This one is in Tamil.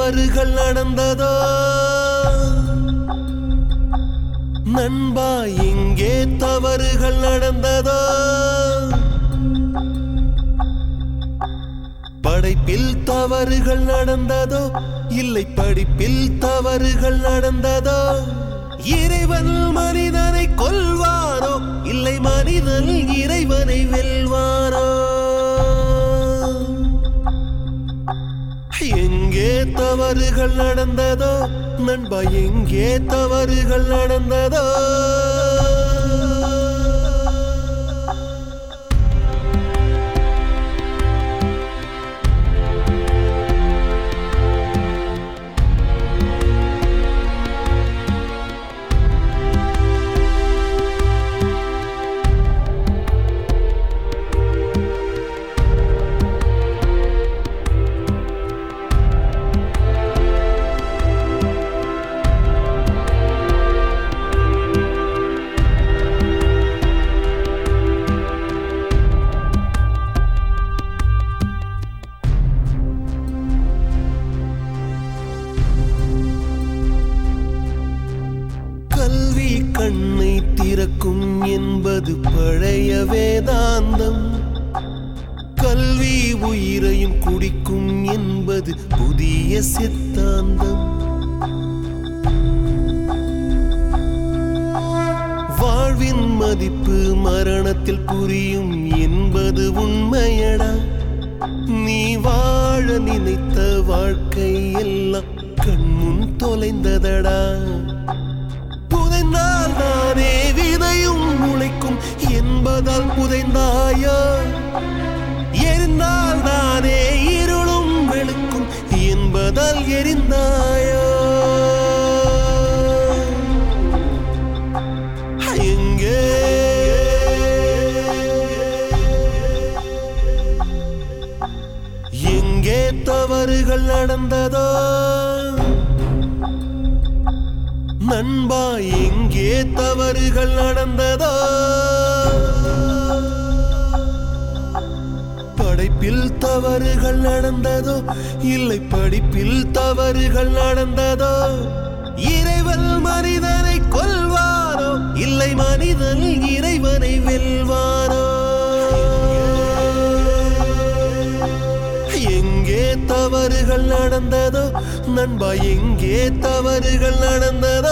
தவறுகள் நடந்ததோ நண்பா எங்கே தவறுகள் நடந்ததோ படைப்பில் தவறுகள் நடந்ததோ இல்லை படிப்பில் தவறுகள் நடந்ததோ இறைவன் மனிதனை கொல்வாரோ இல்லை மனிதன் இறைவனை வெல்வாரோ எங்கே தவறுகள் நடந்ததோ நண்பா எங்கே தவறுகள் நடந்ததோ கல்வி கண்ணை திறக்கும் என்பது பழைய வேதாந்தம் கல்வி உயிரையும் குடிக்கும் என்பது புதிய சித்தாந்தம் வாழ்வின் மதிப்பு மரணத்தில் புரியும் என்பது உண்மையடா நீ வாழ நினைத்த வாழ்க்கை எல்லாம் கண்முன் தொலைந்ததடா புதைந்தால் தானே விதையும் முளைக்கும் என்பதால் புதைந்தாயோ எரிந்தால் தானே இருளும் வெளுக்கும் என்பதால் எரிந்தாயோ எங்கே எங்கே தவறுகள் நடந்ததோ நண்பா எங்கே தவறுகள் நடந்ததோ படைப்பில் தவறுகள் நடந்ததோ இல்லை படிப்பில் தவறுகள் நடந்ததோ இறைவன் மனிதனை கொல்வாரோ இல்லை மனிதன் இறைவனை வெல்வாரோ எங்கே தவறுகள் நடந்ததோ நண்பா எங்கே தவறுகள் நடந்ததோ